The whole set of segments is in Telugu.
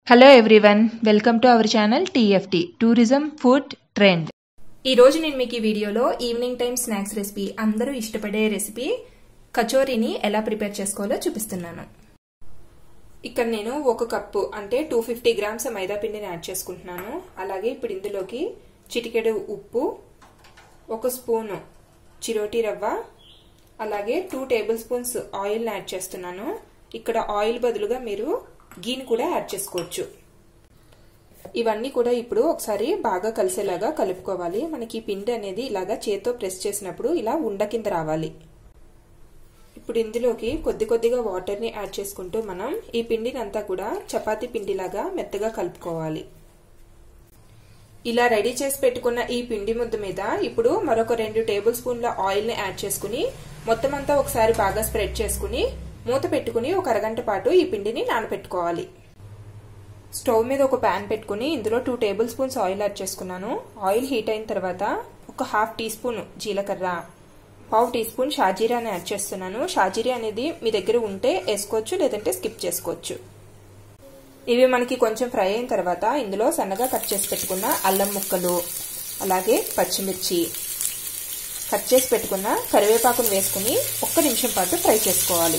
hello everyone welcome to our channel TFT tourism food trend ఈ రోజు నేను మీకు ఈ వీడియోలో ఈవినింగ్ టైం స్నాక్స్ రెసిపీ అందరూ ఇష్టపడే రెసిపీ కచోరీని ఎలా ప్రిపేర్ చేసుకోవాలో చూపిస్తున్నాను ఇక్కడ నేను ఒక కప్పు అంటే టూ ఫిఫ్టీ గ్రామ్స్ మైదా పిండిని యాడ్ చేసుకుంటున్నాను అలాగే ఇప్పుడు ఇందులోకి చిటికెడు ఉప్పు ఒక స్పూను చిరోటి రవ్వ అలాగే two tablespoons oil add చేస్తున్నాను ఇక్కడ ఆయిల్ బదులుగా మీరు గీని కూడా యాడ్ చేసుకోవచ్చు ఇవన్నీ కూడా ఇప్పుడు ఒకసారి బాగా కలిసేలాగా కలుపుకోవాలి మనకి పిండి అనేది ఇలాగా చేత్తో ప్రెస్ చేసినప్పుడు ఇలా ఉండ కింద రావాలి ఇప్పుడు ఇందులోకి కొద్ది కొద్దిగా వాటర్ని యాడ్ చేసుకుంటూ మనం ఈ పిండిని అంతా కూడా చపాతీ పిండిలాగా మెత్తగా కలుపుకోవాలి ఇలా రెడీ చేసి పెట్టుకున్న ఈ పిండి ముద్ద మీద ఇప్పుడు మరొక రెండు టేబుల్ స్పూన్ల ఆయిల్ ని యాడ్ చేసుకుని మొత్తం అంతా ఒకసారి బాగా స్ప్రెడ్ చేసుకుని మూత పెట్టుకుని ఒక అరగంట పాటు ఈ పిండిని నానబెట్టుకోవాలి స్టవ్ మీద ఒక ప్యాన్ పెట్టుకుని ఇందులో two tablespoons oil add చేసుకున్నాను ఆయిల్ హీట్ అయిన తర్వాత ఒక హాఫ్ టీ స్పూన్ జీలకర్ర పావు టీ స్పూన్ షాజీరాని యాడ్ చేస్తున్నాను షాజీరా అనేది మీ దగ్గర ఉంటే వేసుకోవచ్చు లేదంటే స్కిప్ చేసుకోవచ్చు ఇవి మనకి కొంచెం ఫ్రై అయిన తర్వాత ఇందులో సన్నగా కట్ చేసి పెట్టుకున్న అల్లం ముక్కలు అలాగే పచ్చిమిర్చి కట్ చేసి పెట్టుకున్న కరివేపాకును వేసుకుని ఒక్క నిమిషం పాటు ఫ్రై చేసుకోవాలి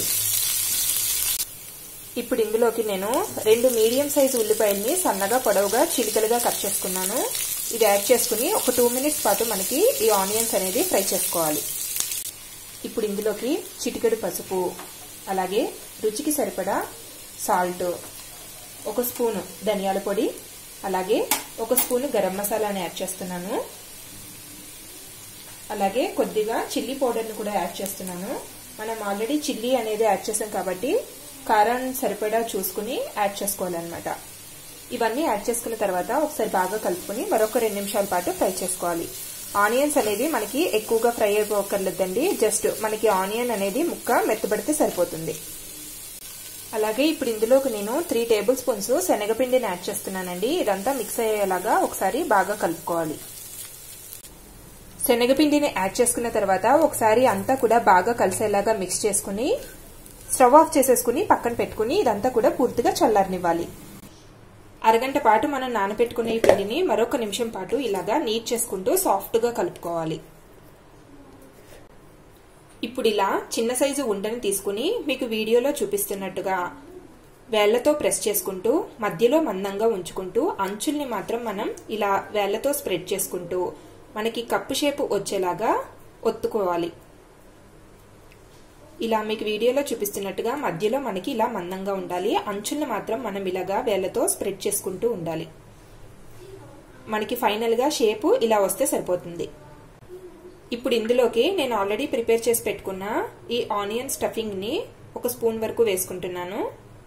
ఇప్పుడు ఇందులోకి నేను రెండు మీడియం సైజు ఉల్లిపాయల్ని సన్నగా పొడవుగా చిలికలుగా కట్ చేసుకున్నాను ఇది యాడ్ చేసుకుని ఒక టూ మినిట్స్ పాటు మనకి ఈ ఆనియన్స్ అనేది ఫ్రై చేసుకోవాలి ఇప్పుడు ఇందులోకి చిటికెడు పసుపు అలాగే రుచికి సరిపడా సాల్ట్ ఒక స్పూను ధనియాల పొడి అలాగే ఒక స్పూను గరం మసాలాని యాడ్ చేస్తున్నాను అలాగే కొద్దిగా చిల్లీ పౌడర్ని కూడా యాడ్ చేస్తున్నాను మనం ఆల్రెడీ చిల్లీ అనేది యాడ్ చేసాం కాబట్టి కారం సరిపడా చూసుకుని యాడ్ చేసుకోవాలన్నమాట ఇవన్నీ యాడ్ చేసుకున్న తర్వాత ఒకసారి బాగా కలుపుకొని మరొక రెండు నిమిషాల పాటు ఫ్రై చేసుకోవాలి ఆనియన్స్ అనేది మనకి ఎక్కువగా ఫ్రై అయిపోకర్లేదండి జస్ట్ మనకి ఆనియన్ అనేది ముక్క మెత్తబడితే సరిపోతుంది అలాగే ఇప్పుడు ఇందులోకి నేను త్రీ టేబుల్ స్పూన్స్ శనగపిండిని యాడ్ చేస్తున్నానండి ఇదంతా మిక్స్ అయ్యేలాగా ఒకసారి బాగా కలుపుకోవాలి శనగపిండిని యాడ్ చేసుకున్న తర్వాత ఒకసారి అంతా కూడా బాగా కలిసేలాగా మిక్స్ చేసుకుని స్టవ్ ఆఫ్ చేసేసుకుని పక్కన పెట్టుకుని ఇదంతా కూడా పూర్తిగా చల్లారనివ్వాలి అరగంట పాటు మనం నానబెట్టుకునే ఈ పిండిని మరొక నిమిషం పాటు ఇలాగా నీట్ చేసుకుంటూ సాఫ్ట్గా కలుపుకోవాలి ఇప్పుడు ఇలా చిన్న సైజు ఉండని తీసుకుని మీకు వీడియోలో చూపిస్తున్నట్టుగా వేళ్లతో ప్రెస్ చేసుకుంటూ మధ్యలో మందంగా ఉంచుకుంటూ అంచుల్ని మాత్రం మనం ఇలా వేళ్లతో స్ప్రెడ్ చేసుకుంటూ మనకి కప్పు షేపు వచ్చేలాగా ఒత్తుకోవాలి ఇలా మీకు వీడియోలో చూపిస్తున్నట్టుగా మధ్యలో మనకి ఇలా మందంగా ఉండాలి అంచుల్ని మాత్రం మనం ఇలాగా వేళ్లతో స్ప్రెడ్ చేసుకుంటూ ఉండాలి మనకి ఫైనల్గా షేపు ఇలా వస్తే సరిపోతుంది ఇప్పుడు ఇందులోకి నేను ఆల్రెడీ ప్రిపేర్ చేసి పెట్టుకున్న ఈ ఆనియన్ స్టఫింగ్ని ఒక స్పూన్ వరకు వేసుకుంటున్నాను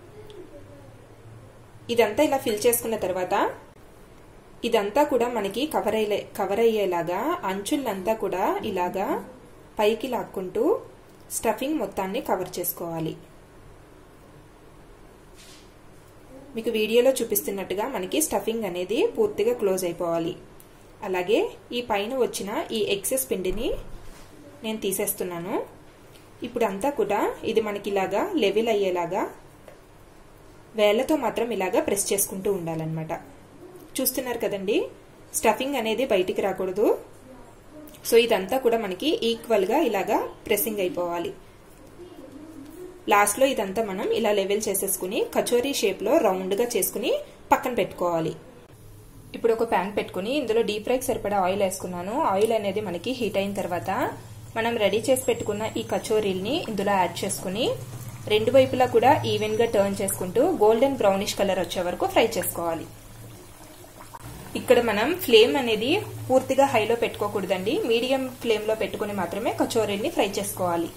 ఇదంతా ఇలా ఫిల్ చేసుకున్న తర్వాత ఇదంతా కూడా మనకి కవర్ అయ్యే కవర్ అయ్యేలాగా అంచులంతా కూడా ఇలాగా పైకి లాక్కుంటూ స్టఫింగ్ మొత్తాన్ని కవర్ చేసుకోవాలి మీకు వీడియోలో చూపిస్తున్నట్టుగా మనకి స్టఫింగ్ అనేది పూర్తిగా క్లోజ్ అయిపోవాలి అలాగే ఈ పైన వచ్చిన ఈ ఎక్సెస్ పిండిని నేను తీసేస్తున్నాను ఇప్పుడు అంతా కూడా ఇది మనకి ఇలాగా లెవెల్ అయ్యేలాగా వేళ్లతో మాత్రం ఇలాగా ప్రెస్ చేసుకుంటూ ఉండాలన్నమాట చూస్తున్నారు కదండి స్టఫింగ్ అనేది బయటికి రాకూడదు సో ఇదంతా కూడా మనకి ఈక్వల్గా ఇలాగా ప్రెస్సింగ్ అయిపోవాలి లాస్ట్లో ఇదంతా మనం ఇలా లెవెల్ చేసేసుకుని కచోరీ షేప్లో రౌండ్గా చేసుకుని పక్కన పెట్టుకోవాలి ఇప్పుడు ఒక ప్యాన్ పెట్టుకుని ఇందులో డీప్ ఫ్రైకి సరిపడా ఆయిల్ వేసుకున్నాను ఆయిల్ అనేది మనకి హీట్ అయిన తర్వాత మనం రెడీ చేసి పెట్టుకున్న ఈ కచోరీల్ని ఇందులో యాడ్ చేసుకుని రెండు వైపులా కూడా ఈవెన్గా టర్న్ చేసుకుంటూ గోల్డెన్ బ్రౌనిష్ కలర్ వచ్చే వరకు ఫ్రై చేసుకోవాలి ఇక్కడ మనం ఫ్లేమ్ అనేది పూర్తిగా హైలో పెట్టుకోకూడదండి మీడియం ఫ్లేమ్లో పెట్టుకుని మాత్రమే కచోరీని ఫ్రై చేసుకోవాలి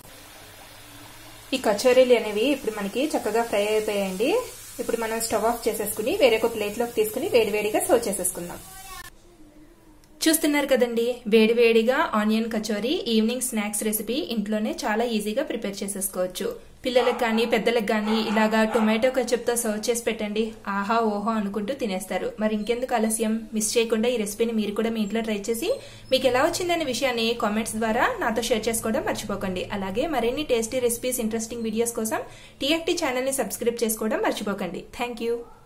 ఈ కచోరీలు అనేవి ఇప్పుడు మనకి చక్కగా ఫ్రై అయిపోయాయండి ఇప్పుడు మనం స్టవ్ ఆఫ్ చేసేసుకుని వేరొక ప్లేట్లోకి తీసుకుని వేడివేడిగా సర్వ్ చేసేసుకుందాం చూస్తున్నారు కదండి వేడివేడిగా onion kachori evening snacks recipe ఇంట్లోనే చాలా ఈజీగా ప్రిపేర్ చేసేసుకోవచ్చు పిల్లలకు కానీ పెద్దలకు కానీ ఇలాగా టొమాటో కచప్తో సర్వ్ చేసి పెట్టండి ఆహా ఓహో అనుకుంటూ తినేస్తారు మరి ఇంకెందుకు ఆలస్యం మిస్ చేయకుండా ఈ రెసిపీని మీరు కూడా మీ ఇంట్లో ట్రై చేసి మీకు ఎలా వచ్చిందనే విషయాన్ని కామెంట్స్ ద్వారా నాతో షేర్ చేసుకోవడం మర్చిపోకండి అలాగే మరిన్ని టేస్టీ రెసిపీస్ ఇంట్రెస్టింగ్ వీడియోస్ కోసం టీఎఫ్టీ ఛానల్ని సబ్స్క్రైబ్ చేసుకోవడం మర్చిపోకండి థ్యాంక్ యూ